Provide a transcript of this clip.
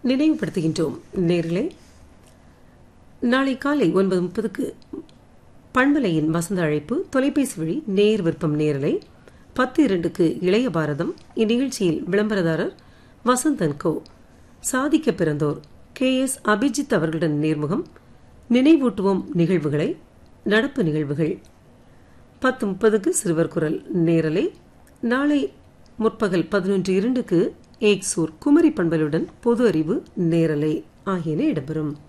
நினைவுபடுத்துகின்றோம் நேர்களே நாளை காலை ஒன்பது முப்பதுக்கு பண்பலையின் வசந்த அழைப்பு தொலைபேசி வழி நேர் விருப்பம் நேரலை பத்து இரண்டுக்கு இளைய பாரதம் இந்நிகழ்ச்சியில் விளம்பரதாரர் வசந்தன் கோ சாதிக்க பிறந்தோர் கே எஸ் அபிஜித் அவர்களுடன் நேர்முகம் நினைவூட்டுவோம் நிகழ்வுகளை நடப்பு நிகழ்வுகள் பத்து முப்பதுக்கு சிறுவர் குரல் நேரலை நாளை முற்பகல் பதினொன்று இரண்டுக்கு ஏக்சூர் குமரி பண்பலுடன் பொது அறிவு நேரலை ஆகியன இடம்பெறும்